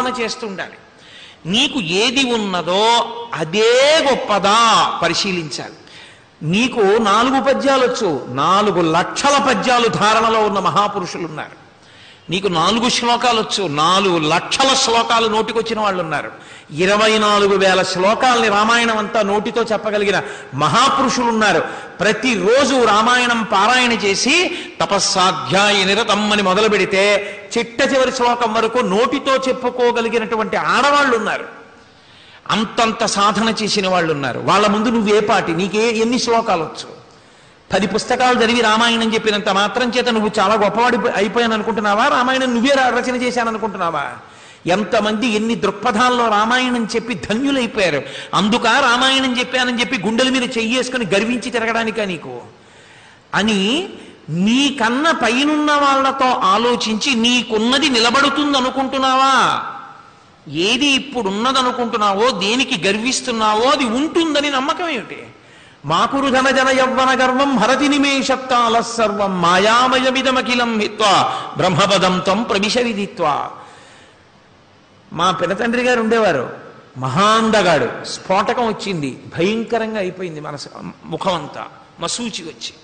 భావన చేస్తుండాలి నీకు ఏది ఉన్నదో అదే గొప్పదా పరిశీలించాలి నీకు నాలుగు పద్యాలు వచ్చు నాలుగు లక్షల పద్యాలు ధారణలో ఉన్న మహాపురుషులు ఉన్నారు నీకు నాలుగు శ్లోకాలు వచ్చు నాలుగు లక్షల శ్లోకాలు నోటికొచ్చిన వాళ్ళు ఉన్నారు ఇరవై నాలుగు వేల శ్లోకాల్ని రామాయణం అంతా నోటితో చెప్పగలిగిన మహాపురుషులు ఉన్నారు ప్రతిరోజు రామాయణం పారాయణ చేసి తపస్సాధ్యాయ నిరతమ్మని మొదలు పెడితే చిట్ట చివరి శ్లోకం వరకు నోటితో చెప్పుకోగలిగినటువంటి ఆడవాళ్ళు ఉన్నారు అంతంత సాధన చేసిన వాళ్ళు ఉన్నారు వాళ్ళ ముందు నువ్వే పాటి నీకే ఎన్ని శ్లోకాలు వచ్చు పది పుస్తకాలు చదివి రామాయణం చెప్పినంత మాత్రం చేత నువ్వు చాలా గొప్పవాడి అయిపోయాను అనుకుంటున్నావా రామాయణం నువ్వే రా- రచన చేశాను అనుకుంటున్నావా ఎంతమంది ఎన్ని దృక్పథాల్లో రామాయణం చెప్పి ధన్యులైపోయారు అందుక రామాయణం చెప్పానని చెప్పి గుండెల మీద చెయ్యేసుకుని గర్వించి తిరగడానికా నీకు అని నీకన్న పైనున్న వాళ్ళతో ఆలోచించి నీకున్నది నిలబడుతుంది అనుకుంటున్నావా ఏది ఇప్పుడు ఉన్నదనుకుంటున్నావో దేనికి గర్విస్తున్నావో అది ఉంటుందని నమ్మకం ఏమిటి మాకురు ధన జన యవ్వన గర్వం హరతి నిమేషత్తాల సర్వం మాయామయమిదమఖిలం హిత్వా బ్రహ్మపదం త్వం ప్రవిశ విదిత్వా మా పినతండ్రి గారు ఉండేవారు మహాందగాడు స్ఫోటకం వచ్చింది భయంకరంగా అయిపోయింది మనసు ముఖం అంతా మసూచి వచ్చి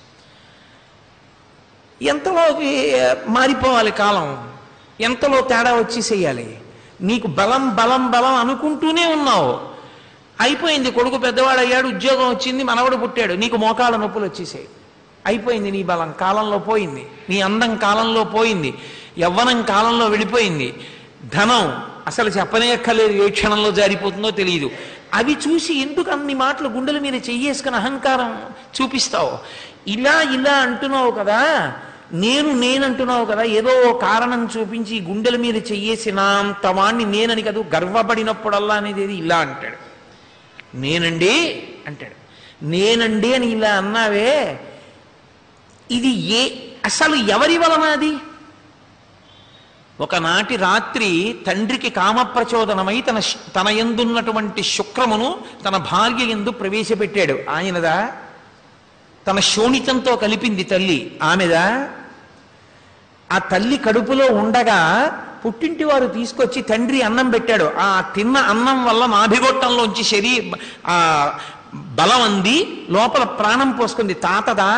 ఎంతలోకి మారిపోవాలి కాలం ఎంతలో తేడా వచ్చేసేయాలి నీకు బలం బలం బలం అనుకుంటూనే ఉన్నావు అయిపోయింది కొడుకు పెద్దవాడు అయ్యాడు ఉద్యోగం వచ్చింది మనవడు పుట్టాడు నీకు మోకాళ్ళ నొప్పులు వచ్చేసాయి అయిపోయింది నీ బలం కాలంలో పోయింది నీ అందం కాలంలో పోయింది యవ్వనం కాలంలో వెళ్ళిపోయింది ధనం అసలు చెప్పనే ఎక్కలేదు ఏ క్షణంలో జారిపోతుందో తెలియదు అవి చూసి ఎందుకు అన్ని మాటలు గుండెల మీద చెయ్యేసుకుని అహంకారం చూపిస్తావు ఇలా ఇలా అంటున్నావు కదా నేను నేనంటున్నావు కదా ఏదో ఓ కారణం చూపించి ఈ గుండెల మీద చెయ్యేసినంత వాణ్ణి నేనని కదా గర్వపడినప్పుడల్లా అనేది ఏది ఇలా అంటాడు నేనండి అంటాడు నేనండి అని ఇలా అన్నావే ఇది ఏ అసలు ఎవరి వలన అది ఒకనాటి రాత్రి తండ్రికి కామప్రచోదనమై తన శ్- తన ఎందున్నటువంటి శుక్రమును తన భార్య ఎందు ప్రవేశపెట్టాడు ఆయనదా తన శోణితంతో కలిపింది తల్లి ఆమెదా ఆ తల్లి కడుపులో ఉండగా పుట్టింటి వారు తీసుకొచ్చి తండ్రి అన్నం పెట్టాడు ఆ తిన్న అన్నం వల్ల నాభిగొట్టంలోంచి శరీ ఆ బలం అంది లోపల ప్రాణం పోసుకుంది తాతదా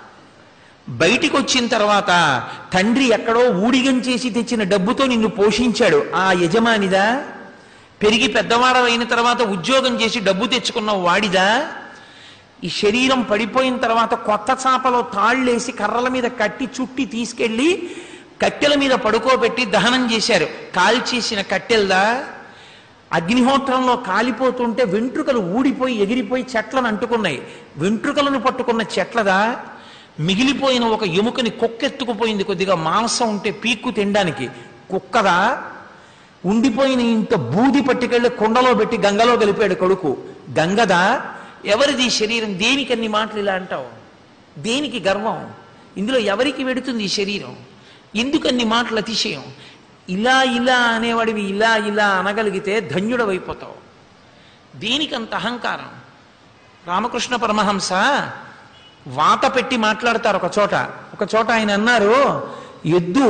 బయటికి వచ్చిన తర్వాత తండ్రి ఎక్కడో ఊడిగం చేసి తెచ్చిన డబ్బుతో నిన్ను పోషించాడు ఆ యజమానిదా పెరిగి పెద్దవాడవైన తర్వాత ఉద్యోగం చేసి డబ్బు తెచ్చుకున్న వాడిదా ఈ శరీరం పడిపోయిన తర్వాత కొత్త చాపలో తాళ్ళేసి కర్రల మీద కట్టి చుట్టి తీసుకెళ్ళి కట్టెల మీద పడుకోబెట్టి దహనం చేశారు కాల్చేసిన కట్టెల్దా అగ్నిహోత్రంలో కాలిపోతుంటే వెంట్రుకలు ఊడిపోయి ఎగిరిపోయి చెట్లను అంటుకున్నాయి వెంట్రుకలను పట్టుకున్న చెట్లదా మిగిలిపోయిన ఒక ఎముకని కుక్కెత్తుకుపోయింది కొద్దిగా మాంసం ఉంటే పీక్కు తినడానికి కుక్కదా ఉండిపోయిన ఇంత బూది పట్టుకెళ్ళి కుండలో పెట్టి గంగలో కలిపాడు కొడుకు గంగదా ఎవరిది ఈ శరీరం దేనికి అన్ని మాటలు ఇలా అంటావు దేనికి గర్వం ఇందులో ఎవరికి వెడుతుంది ఈ శరీరం ఎందుకు అన్ని మాటలు అతిశయం ఇలా ఇలా అనేవాడివి ఇలా ఇలా అనగలిగితే ధన్యుడవైపోతావు దేనికంత అహంకారం రామకృష్ణ పరమహంస వాత పెట్టి మాట్లాడతారు ఒక చోట ఒక చోట ఆయన అన్నారు ఎద్దు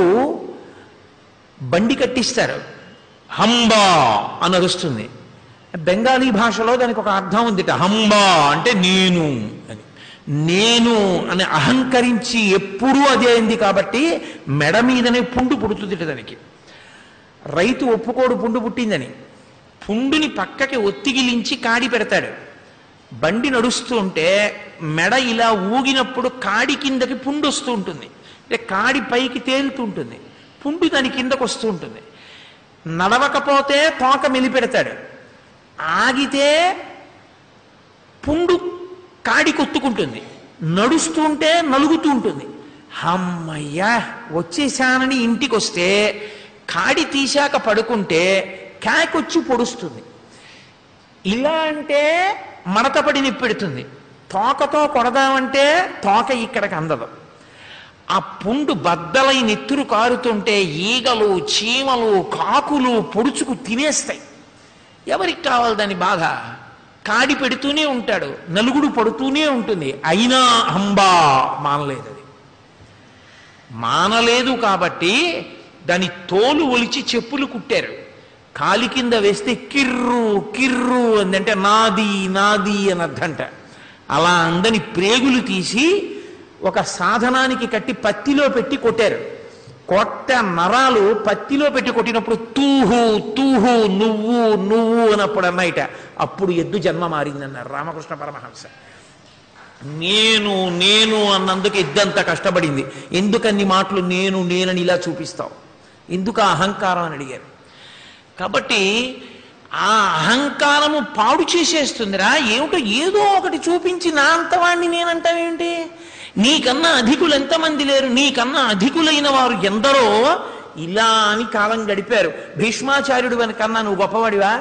బండి కట్టిస్తారు హంబా అని అరుస్తుంది బెంగాలీ భాషలో దానికి ఒక అర్థం ఉందిట హంబా అంటే నేను అని నేను అని అహంకరించి ఎప్పుడూ అదే అయింది కాబట్టి మెడ మీదనే పుండు పుడుతుంది దానికి రైతు ఒప్పుకోడు పుండు పుట్టిందని పుండుని పక్కకి ఒత్తిగిలించి కాడి పెడతాడు బండి నడుస్తూ ఉంటే మెడ ఇలా ఊగినప్పుడు కాడి కిందకి పుండు వస్తూ ఉంటుంది అంటే కాడి పైకి తేలుతూ ఉంటుంది పుండు దాని కిందకు వస్తూ ఉంటుంది నడవకపోతే తోక మెలిపెడతాడు ఆగితే పుండు కాడి కొత్తుకుంటుంది నడుస్తూ ఉంటే నలుగుతూ ఉంటుంది అమ్మయ్యా వచ్చేసానని ఇంటికి వస్తే కాడి తీశాక పడుకుంటే కాకొచ్చి పొడుస్తుంది ఇలా అంటే మడతపడి నిప్పెడుతుంది తోకతో కొడదామంటే తోక ఇక్కడికి అందదు ఆ పుండు బద్దలై నెత్తురు కారుతుంటే ఈగలు చీమలు కాకులు పొడుచుకు తినేస్తాయి ఎవరికి కావాలి దాని బాధ కాడి పెడుతూనే ఉంటాడు నలుగుడు పడుతూనే ఉంటుంది అయినా అంబా మానలేదు అది మానలేదు కాబట్టి దాని తోలు ఒలిచి చెప్పులు కుట్టారు కాలి కింద వేస్తే కిర్రు కిర్రు అందంటే నాది నాది అని అర్థంట అలా అందని ప్రేగులు తీసి ఒక సాధనానికి కట్టి పత్తిలో పెట్టి కొట్టారు కొట్ట నరాలు పత్తిలో పెట్టి కొట్టినప్పుడు తూహు తూహు నువ్వు నువ్వు అన్నప్పుడు అన్నయిట అప్పుడు ఎద్దు జన్మ మారిందన్నారు రామకృష్ణ పరమహంస నేను నేను అన్నందుకు ఎద్దంత కష్టపడింది ఎందుకన్ని మాటలు నేను నేనని ఇలా చూపిస్తావు ఎందుకు ఆ అహంకారం అని అడిగారు కాబట్టి ఆ అహంకారము పాడు చేసేస్తుందిరా ఏమిటో ఏదో ఒకటి చూపించి నా అంతవాణ్ణి నేనంటావేంటి నీకన్నా అధికులు ఎంతమంది లేరు నీకన్నా అధికులైన వారు ఎందరో ఇలా అని కాలం గడిపారు భీష్మాచార్యుడు కన్నా నువ్వు గొప్పవాడివా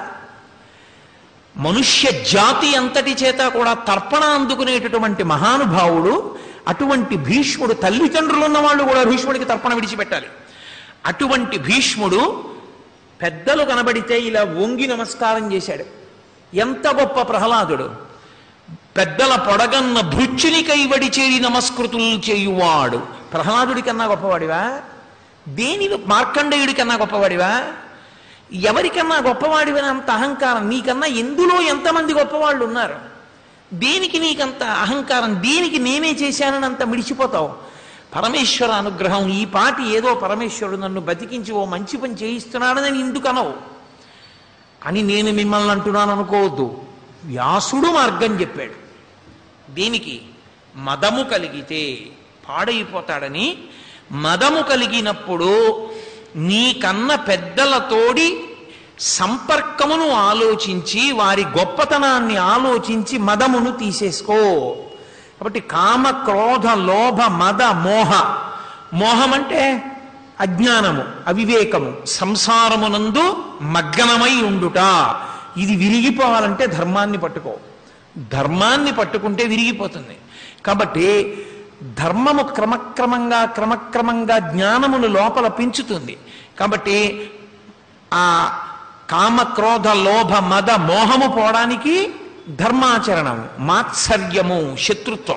మనుష్య జాతి అంతటి చేత కూడా తర్పణ అందుకునేటటువంటి మహానుభావుడు అటువంటి భీష్ముడు తల్లిదండ్రులు ఉన్న వాళ్ళు కూడా భీష్ముడికి తర్పణ విడిచిపెట్టాలి అటువంటి భీష్ముడు పెద్దలు కనబడితే ఇలా వంగి నమస్కారం చేశాడు ఎంత గొప్ప ప్రహ్లాదుడు పెద్దల పొడగన్న భృత్యుని కైవడి చేరి నమస్కృతులు చేయువాడు ప్రహ్లాదుడి కన్నా గొప్పవాడివా దేని మార్కండేయుడి కన్నా గొప్పవాడివా ఎవరికన్నా గొప్పవాడివని అంత అహంకారం నీకన్నా ఎందులో ఎంతమంది గొప్పవాళ్ళు ఉన్నారు దేనికి నీకంత అహంకారం దేనికి నేనే చేశానని అంత మిడిచిపోతావు పరమేశ్వర అనుగ్రహం ఈ పాటి ఏదో పరమేశ్వరుడు నన్ను బతికించి ఓ మంచి పని చేయిస్తున్నాడని ఎందుకు అనవు అని నేను మిమ్మల్ని అంటున్నాను అనుకోవద్దు వ్యాసుడు మార్గం చెప్పాడు దేనికి మదము కలిగితే పాడైపోతాడని మదము కలిగినప్పుడు నీకన్న పెద్దలతోడి సంపర్కమును ఆలోచించి వారి గొప్పతనాన్ని ఆలోచించి మదమును తీసేసుకో కాబట్టి కామ క్రోధ లోభ మద మోహ మోహం అంటే అజ్ఞానము అవివేకము సంసారమునందు మగ్నమై ఉండుట ఇది విరిగిపోవాలంటే ధర్మాన్ని పట్టుకో ధర్మాన్ని పట్టుకుంటే విరిగిపోతుంది కాబట్టి ధర్మము క్రమక్రమంగా క్రమక్రమంగా జ్ఞానమును లోపల పెంచుతుంది కాబట్టి ఆ కామ క్రోధ లోభ మద మోహము పోవడానికి ధర్మాచరణం మాత్సర్యము శత్రుత్వం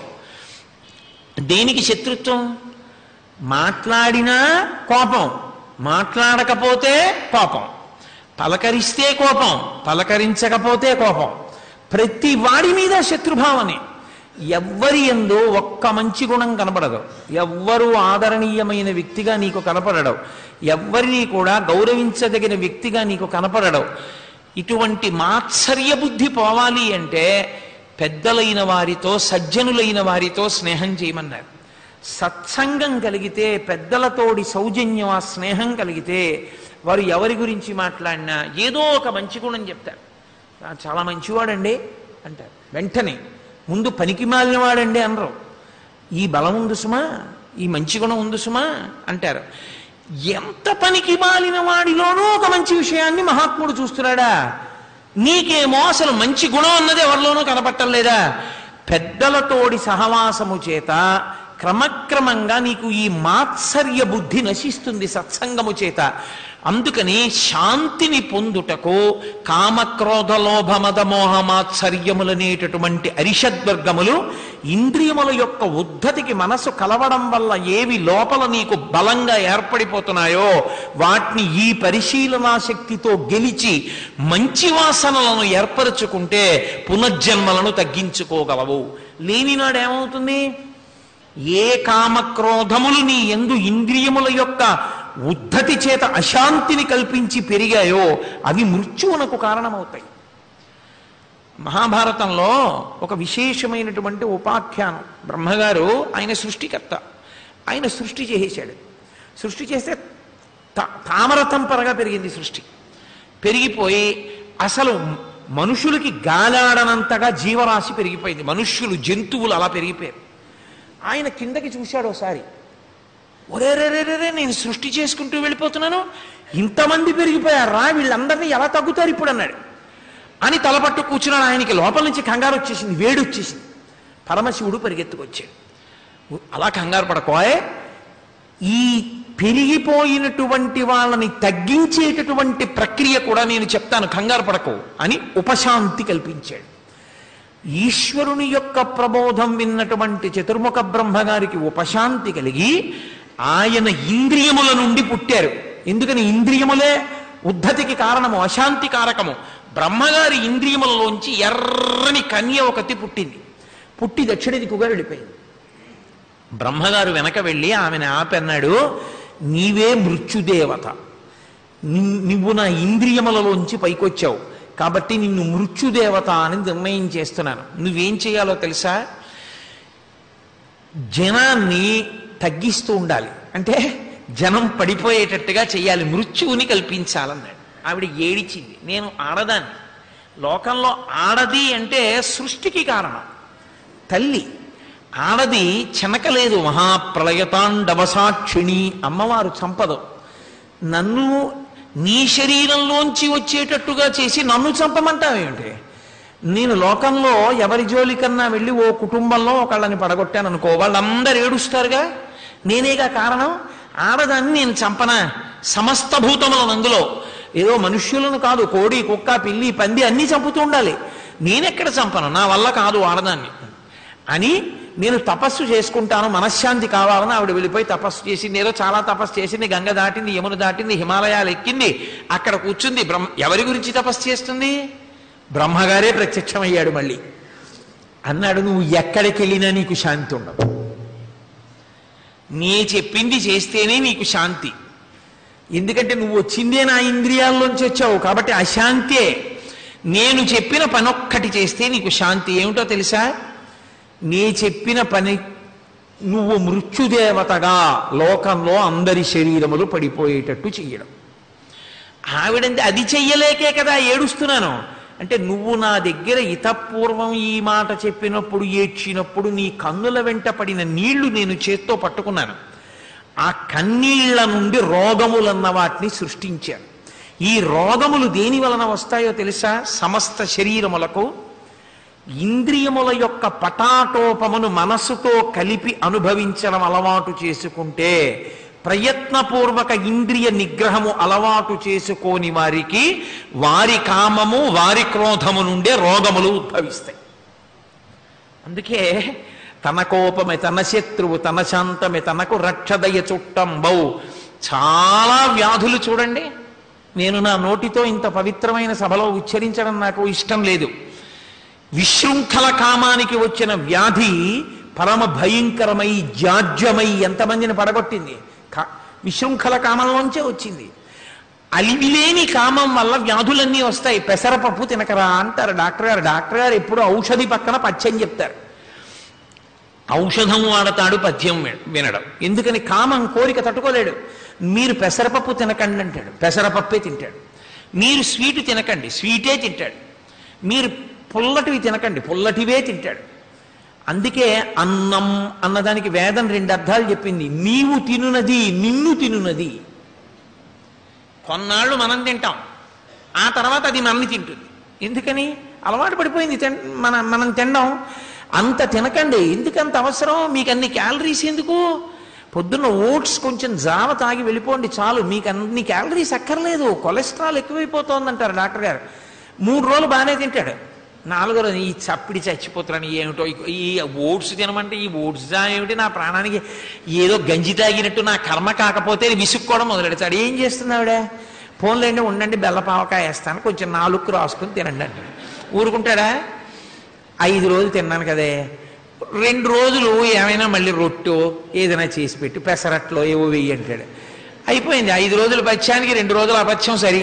దేనికి శత్రుత్వం మాట్లాడినా కోపం మాట్లాడకపోతే కోపం పలకరిస్తే కోపం పలకరించకపోతే కోపం ప్రతి వాడి మీద శత్రుభావనే ఎవ్వరి ఎందు ఒక్క మంచి గుణం కనపడదు ఎవ్వరూ ఆదరణీయమైన వ్యక్తిగా నీకు కనపడడు ఎవ్వరిని కూడా గౌరవించదగిన వ్యక్తిగా నీకు కనపడడు ఇటువంటి మాత్సర్య బుద్ధి పోవాలి అంటే పెద్దలైన వారితో సజ్జనులైన వారితో స్నేహం చేయమన్నారు సత్సంగం కలిగితే పెద్దలతోడి సౌజన్యం ఆ స్నేహం కలిగితే వారు ఎవరి గురించి మాట్లాడినా ఏదో ఒక మంచి గుణం చెప్తారు "ఆ, చాలా మంచివాడండి అంటారు వెంటనే ముందు పనికి మాలినవాడండి అనరు ఈ బలం ఉంది సుమా ఈ మంచి గుణం ఉంది సుమా అంటారు ఎంత పనికి మాలిన వాడిలోనూ ఒక మంచి విషయాన్ని మహాత్ముడు చూస్తున్నాడా నీకేమో అసలు మంచి గుణం అన్నది ఎవరిలోనూ కనపట్టలేదా పెద్దలతోడి సహవాసము చేత క్రమక్రమంగా నీకు ఈ మాత్సర్య బుద్ధి నశిస్తుంది సత్సంగము చేత అందుకని శాంతిని పొందుటకు కామక్రోధ లోభ మద మోహ మాత్సర్యములనేటటువంటి అరిషద్వర్గములు ఇంద్రియముల యొక్క ఉద్ధతికి మనసు కలవడం వల్ల ఏవి లోపల నీకు బలంగా ఏర్పడిపోతున్నాయో వాటిని ఈ పరిశీలనా శక్తితో గెలిచి మంచి వాసనలను ఏర్పరచుకుంటే పునర్జన్మలను తగ్గించుకోగలవు లేనినాడు ఏమవుతుంది ఏ కామక్రోధములు నీ ఎందు ఇంద్రియముల యొక్క ఉద్ధతి చేత అశాంతిని కల్పించి పెరిగాయో అవి మృత్యువునకు కారణమవుతాయి మహాభారతంలో ఒక విశేషమైనటువంటి ఉపాఖ్యానం బ్రహ్మగారు ఆయన సృష్టికర్త ఆయన సృష్టి చేసేశాడు సృష్టి చేస్తే తా- తామరతంపరగా పెరిగింది సృష్టి పెరిగిపోయి అసలు మనుషులకి గాలాడనంతగా జీవరాశి పెరిగిపోయింది మనుష్యులు జంతువులు అలా పెరిగిపోయారు ఆయన కిందకి చూశాడు ఒకసారి ఒరే రే రే రే రే, నేను సృష్టి చేసుకుంటూ వెళ్ళిపోతున్నాను ఇంతమంది పెరిగిపోయారు రా వీళ్ళందరినీ ఎలా తగ్గుతారు ఇప్పుడు అన్నాడు అని తలపట్టు కూర్చున్నాడు ఆయనకి లోపల నుంచి కంగారు వచ్చేసింది వేడి వచ్చేసింది పరమశివుడు పరిగెత్తుకొచ్చాడు అలా కంగారు పడకోయ్ ఈ పెరిగిపోయినటువంటి వాళ్ళని తగ్గించేటటువంటి ప్రక్రియ కూడా నేను చెప్తాను కంగారు పడకు అని ఉపశాంతి కల్పించాడు ఈశ్వరుని యొక్క ప్రబోధం విన్నటువంటి చతుర్ముఖ బ్రహ్మగారికి ఉపశాంతి కలిగి ఆయన ఇంద్రియముల నుండి పుట్టారు ఎందుకని ఇంద్రియములే ఉద్ధతికి కారణము అశాంతి కారకము బ్రహ్మగారి ఇంద్రియములలోంచి ఎర్రని కన్య ఒకటి పుట్టింది పుట్టి దక్షిణ దిక్కుగా వెళ్ళిపోయింది బ్రహ్మగారు వెనక వెళ్ళి ఆమెను ఆపన్నాడు నీవే మృత్యుదేవత ని- నువ్వు నా ఇంద్రియములలోంచి పైకొచ్చావు కాబట్టి నిన్ను మృత్యుదేవత అని నిర్ణయం చేస్తున్నాను నువ్వేం చేయాలో తెలుసా జనాన్ని తగ్గిస్తూ ఉండాలి అంటే జనం పడిపోయేటట్టుగా చేయాలి మృత్యువుని కల్పించాలన్నాడు ఆవిడ ఏడిచింది నేను ఆడదాన్ని లోకంలో ఆడది అంటే సృష్టికి కారణం తల్లి ఆడది చెనకలేదు మహాప్రళయతాండవసాక్షిణి అమ్మవారు చంపదు నన్ను నీ శరీరంలోంచి వచ్చేటట్టుగా చేసి నన్ను చంపమంటావేమిటి నేను లోకంలో ఎవరి జోలికన్నా వెళ్ళి ఓ కుటుంబంలో ఒకళ్ళని పడగొట్టాను అనుకో వాళ్ళందరూ ఏడుస్తారుగా నేనేగా కారణం ఆడదాన్ని నేను చంపనా సమస్త భూతములను అందులో ఏదో మనుష్యులను కాదు కోడి కుక్క పిల్లి పంది అన్నీ చంపుతూ ఉండాలి నేనెక్కడ చంపను నా వల్ల కాదు ఆడదాన్ని అని నేను తపస్సు చేసుకుంటాను మనశ్శాంతి కావాలని ఆవిడ వెళ్ళిపోయి తపస్సు చేసింది ఏదో చాలా తపస్సు చేసింది గంగ దాటింది యమున దాటింది హిమాలయాలు ఎక్కింది అక్కడ కూర్చుంది బ్రహ్మ ఎవరి గురించి తపస్సు చేస్తుంది బ్రహ్మగారే ప్రత్యక్షమయ్యాడు మళ్ళీ అన్నాడు నువ్వు ఎక్కడికి వెళ్ళినా నీకు శాంతి ఉండదు నీ చెప్పింది చేస్తేనే నీకు శాంతి ఎందుకంటే నువ్వు వచ్చిందే నా ఇంద్రియాల్లోంచి వచ్చావు కాబట్టి అశాంతే నేను చెప్పిన పనొక్కటి చేస్తే నీకు శాంతి ఏమిటో తెలుసా నీ చెప్పిన పని నువ్వు మృత్యుదేవతగా లోకంలో అందరి శరీరములు పడిపోయేటట్టు చెయ్యడం ఆవిడంది అది చెయ్యలేకే కదా ఏడుస్తున్నాను అంటే నువ్వు నా దగ్గర ఇతపూర్వం ఈ మాట చెప్పినప్పుడు ఏడ్చినప్పుడు నీ కన్నుల వెంట పడిన నీళ్లు నేను చేత్తో పట్టుకున్నాను ఆ కన్నీళ్ల నుండి రోగములన్న వాటిని సృష్టించాను ఈ రోగములు దేని వలన వస్తాయో తెలుసా సమస్త శరీరములకు ఇంద్రియముల యొక్క పటాటోపమును మనస్సుతో కలిపి అనుభవించడం అలవాటు చేసుకుంటే ప్రయత్నపూర్వక ఇంద్రియ నిగ్రహము అలవాటు చేసుకోని వారికి వారి కామము వారి క్రోధము నుండే రోగములు ఉద్భవిస్తాయి అందుకే తన కోపమే తన శత్రువు తన శాంతమే తనకు రక్షదయ చుట్టంబౌ చాలా వ్యాధులు చూడండి నేను నా నోటితో ఇంత పవిత్రమైన సభలో ఉచ్చరించడం నాకు ఇష్టం లేదు విశృంఖల కామానికి వచ్చిన వ్యాధి పరమ భయంకరమై జాడ్యమై ఎంతమందిని పడగొట్టింది కా- విశృంఖల కామంలోంచే వచ్చింది అలివిలేని కామం వల్ల వ్యాధులన్నీ వస్తాయి పెసరపప్పు తినకరా అంటారు డాక్టర్ గారు డాక్టర్ గారు ఎప్పుడు ఔషధి పక్కన పచ్చని చెప్తారు ఔషధం వాడతాడు పద్యం వి- వినడం ఎందుకని కామం కోరిక తట్టుకోలేడు మీరు పెసరపప్పు తినకండి అంటాడు పెసరపప్పే తింటాడు మీరు స్వీటు తినకండి స్వీటే తింటాడు మీరు పుల్లటివి తినకండి పుల్లటివే తింటాడు అందుకే అన్నం అన్నదానికి వేదం రెండు అర్థాలు చెప్పింది నీవు తినునది నిన్ను తినునది కొన్నాళ్ళు మనం తింటాం ఆ తర్వాత అది మనల్ని తింటుంది ఎందుకని అలవాటు పడిపోయింది తిన్- మన మనం తినడం అంత తినకండి ఎందుకంత అవసరం మీకు అన్ని క్యాలరీస్ ఎందుకు పొద్దున్న ఓట్స్ కొంచెం జావ తాగి వెళ్ళిపోండి చాలు మీకు అన్ని క్యాలరీస్ అక్కర్లేదు కొలెస్ట్రాల్ ఎక్కువైపోతోందంటారు డాక్టర్ గారు మూడు రోజులు బాగానే తింటాడు నాలుగో రోజు ఈ చప్పిడి చచ్చిపోతున్నాను ఏమిటో ఈ- ఈ ఓట్స్ తినమంటే ఈ ఓట్స్ జా ఏమిటి నా ప్రాణానికి ఏదో గంజి తాగినట్టు నా కర్మ కాకపోతే విసుక్కోవడం మొదలెడతాడు ఏం చేస్తుంది ఆవిడ ఫోన్లేండి ఉండండి బెల్లపావకాయ వేస్తాను కొంచెం నాలుగు రాసుకుని తినండి అంటాడు ఊరుకుంటాడా ఐదు రోజులు తిన్నాను కదే రెండు రోజులు ఏమైనా మళ్ళీ రొట్టె ఏదైనా చేసి పెట్టి పెసరట్లో ఏవో వెయ్యి అంటాడు అయిపోయింది ఐదు రోజులు పచ్చానికి రెండు రోజులు అపత్యం సరి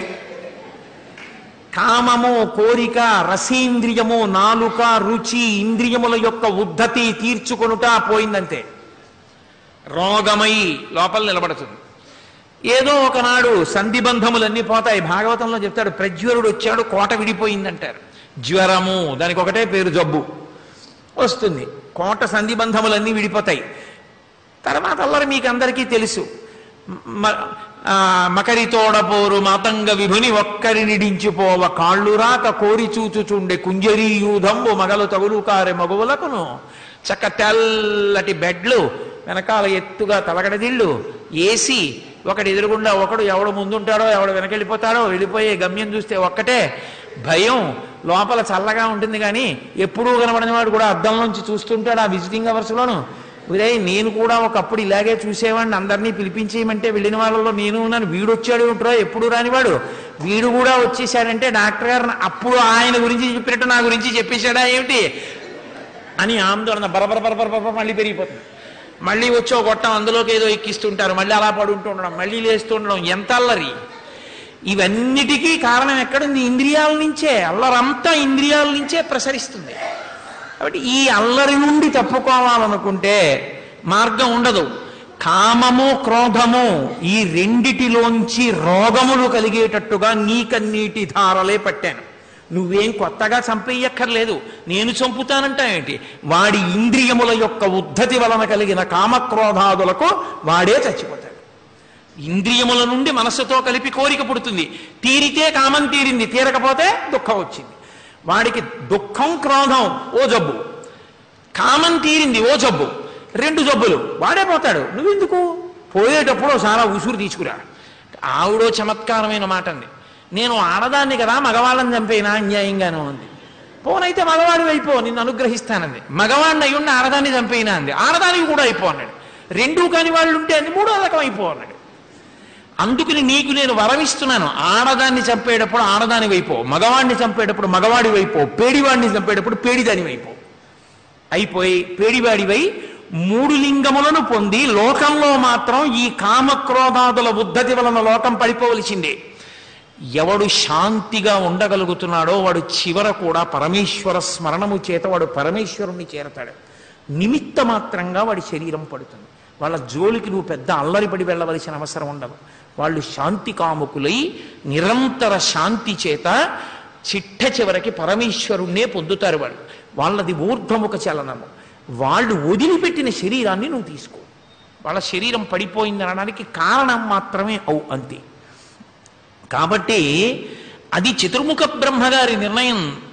కామము కోరిక రసీంద్రియము నాలుక రుచి ఇంద్రియముల యొక్క ఉద్ధతి తీర్చుకొనుట పోయిందంతే రోగమై లోపల నిలబడుతుంది ఏదో ఒకనాడు సంధిబంధములన్నీ పోతాయి భాగవతంలో చెప్తాడు ప్రజ్వరుడు వచ్చాడు కోట విడిపోయిందంటారు జ్వరము దానికి ఒకటే పేరు జబ్బు వస్తుంది కోట సంధిబంధములన్నీ విడిపోతాయి తర్వాత అల్లరి మీకు అందరికీ తెలుసు మ- ఆ, మకరితోడపోరు మాతంగ విభుని ఒక్కరి నిడించిపోవ కాళ్ళు రాక కోరి చూచుచుండే కుంజరీ యూధంబు మగలు తగులు కారె మగువులకును చక్క తెల్లటి బెడ్లు వెనకాల ఎత్తుగా తలగడదిళ్ళు ఏసి ఒకటి ఎదురుగుండా ఒకడు ఎవడు ముందుంటాడో ఎవడు వెనకెళ్ళిపోతాడో వెళ్ళిపోయే గమ్యం చూస్తే ఒక్కటే భయం లోపల చల్లగా ఉంటుంది కానీ ఎప్పుడూ కనబడిన వాడు కూడా అద్దంలోంచి చూస్తుంటాడు ఆ విజిటింగ్ అవర్స్లోను ఉరే నేను కూడా ఒకప్పుడు ఇలాగే చూసేవాడిని అందరినీ పిలిపించేయమంటే వెళ్ళిన వాళ్ళలో నేను ఉన్నాను వీడొచ్చాడు ఉంటారో ఎప్పుడు రానివాడు వీడు కూడా వచ్చేసాడంటే డాక్టర్ గారు అప్పుడు ఆయన గురించి చెప్పినట్టు నా గురించి చెప్పేశాడా ఏమిటి అని ఆందోళన బరబర బరబర బరబర మళ్ళీ పెరిగిపోతుంది మళ్ళీ వచ్చి ఒక గొట్టం అందులోకి ఏదో ఎక్కిస్తుంటారు మళ్ళీ అలా పడుంటూ ఉండడం మళ్ళీ లేస్తూ ఉండడం ఎంత అల్లరి ఇవన్నిటికీ కారణం ఎక్కడుంది ఇంద్రియాల నుంచే అల్లరంతా ఇంద్రియాల నుంచే ప్రసరిస్తుంది కాబట్టి ఈ అల్లరి నుండి తప్పుకోవాలనుకుంటే మార్గం ఉండదు కామము క్రోధము ఈ రెండిటిలోంచి రోగములు కలిగేటట్టుగా నీకన్నీటి ధారలే పట్టాను నువ్వేం కొత్తగా చంపేయక్కర్లేదు నేను చంపుతానంటావేంటి వాడి ఇంద్రియముల యొక్క ఉద్ధతి వలన కలిగిన కామక్రోధాదులకు వాడే చచ్చిపోతాడు ఇంద్రియముల నుండి మనస్సుతో కలిపి కోరిక పుడుతుంది తీరితే కామం తీరింది తీరకపోతే దుఃఖం వచ్చింది వాడికి దుఃఖం క్రోధం ఓ జబ్బు కామం తీరింది ఓ జబ్బు రెండు జబ్బులు వాడే పోతాడు నువ్వెందుకు పోయేటప్పుడు చాలా ఉసురు తీసుకురా ఆవిడో చమత్కారమైన మాట అంది నేను ఆడదాన్ని కదా మగవాళ్ళని చంపేనా అన్యాయంగాను అంది పోనైతే మగవాడు అయిపో నిన్ను అనుగ్రహిస్తానంది మగవాడిని అయ్యుండి ఆడదాన్ని చంపేనా అంది ఆడదానికి కూడా అయిపో అన్నాడు రెండూ కాని వాళ్ళు ఉంటే అంది మూడో రకం అయిపో అన్నాడు అందుకని నీకు నేను వరమిస్తున్నాను ఆడదాన్ని చంపేటప్పుడు ఆడదాని వైపో మగవాడిని చంపేటప్పుడు మగవాడి వైపో పేడివాడిని చంపేటప్పుడు పేడిదాని వైపో అయిపోయి పేడివాడివై మూడు లింగములను పొంది లోకంలో మాత్రం ఈ కామక్రోధాదుల ఉద్ధతి వలన లోకం పడిపోవలసిందే ఎవడు శాంతిగా ఉండగలుగుతున్నాడో వాడు చివర కూడా పరమేశ్వర స్మరణము చేత వాడు పరమేశ్వరుణ్ణి చేరతాడు నిమిత్త మాత్రంగా వాడి శరీరం పడుతుంది వాళ్ళ జోలికి నువ్వు పెద్ద అల్లరిపడి వెళ్ళవలసిన అవసరం ఉండదు వాళ్ళు శాంతి కాముకులై నిరంతర శాంతి చేత చిట్ట చివరికి పరమేశ్వరుణ్ణే పొందుతారు వాళ్ళు వాళ్ళది ఊర్ధ్వముఖ చలనము వాళ్ళు వదిలిపెట్టిన శరీరాన్ని నువ్వు తీసుకో వాళ్ళ శరీరం పడిపోయింది అనడానికి కారణం మాత్రమే అవు అంతే కాబట్టి అది చతుర్ముఖ బ్రహ్మగారి నిర్ణయం